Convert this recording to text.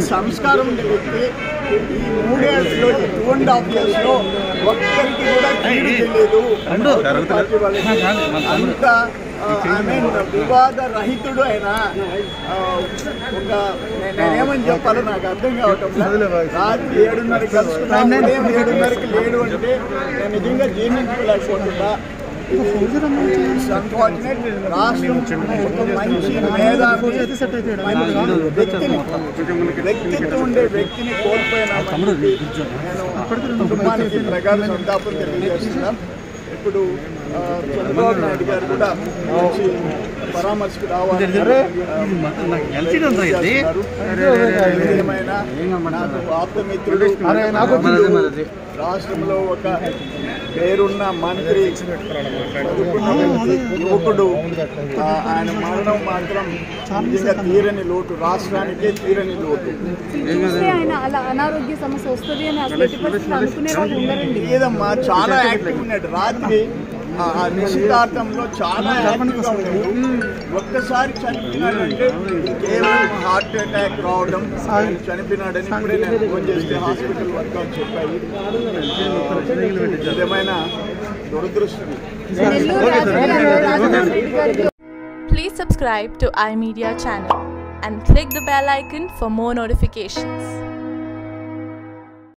సంస్కారం ఉండే వ్యక్తి ఈ మూడేళ్ళలో ఈ టూ అండ్ హాఫ్ ఇయర్స్లో ఒక్కరికి కూడా కీడు తెలియదు పార్టీ వాళ్ళకి అంత ఐ మీన్ వివాద రహితుడు ఆయన ఆ, ఒక నే- నేనేమని చెప్పాలో నాకు అర్థం కావటం లేదు. రాత్రి ఏడున్నరకి కలుసుకున్నాను ఉదయం ఏడున్నరకి లేడు అంటే నేను నిజంగా జీర్ణించుకోలేకపోతున్నా అన్ఫార్చునేట్ రాష్ట్రం ఒక మంచి మేధావి మంచి వ్యక్తిని వ్యక్తిత్వం ఉండే వ్యక్తిని కోల్పోయినామని నేను కుటుంబానికి ప్రగాఢ సంతాపం తెలియజేస్తున్నాం ఇప్పుడు ఆ, చంద్రబాబు నాయుడు గారు కూడా వచ్చి పరామర్శకు రావాలని ఏమైనా నాకు ఆప్తమిత్రుడు బంధువు, రాష్ట్రంలో ఒక పేరున్న మంత్రి చదువుకున్న వ్యక్తి, యువకుడు ఆ, ఆయన మరణం మాత్రం నిజంగా తీరని లోటు రాష్ట్రానికే తీరని లోటు చూస్తే ఆయన అలా అనారోగ్య సమస్య వస్తుంది అని అసలు ఎట్టి పరిస్థితుల్లో అనుకునే వాళ్ళు ఉండరండి లేదమ్మా చాలా యాక్టివ్ ఉన్నాడు రాత్రి ఆ ఆ నిశ్చితార్థంలో చాలా యాక్టివ్గా ఉన్నాడు ఒక్కసారి చనిపోయినాడంటే కేవలం హార్ట్ అటాక్ రావడం ఆయన చనిపోయినాడని ఇప్పుడే నేను ఫోన్ చేస్తే హాస్పిటల్ వర్గాలు చెప్పాయి ఏమైనా దురదృష్టం నెల్లూరు రాజకీయాల్లో రాజశేఖర రెడ్డి గారికి Please subscribe to iMedia channel and click the bell icon for more notifications.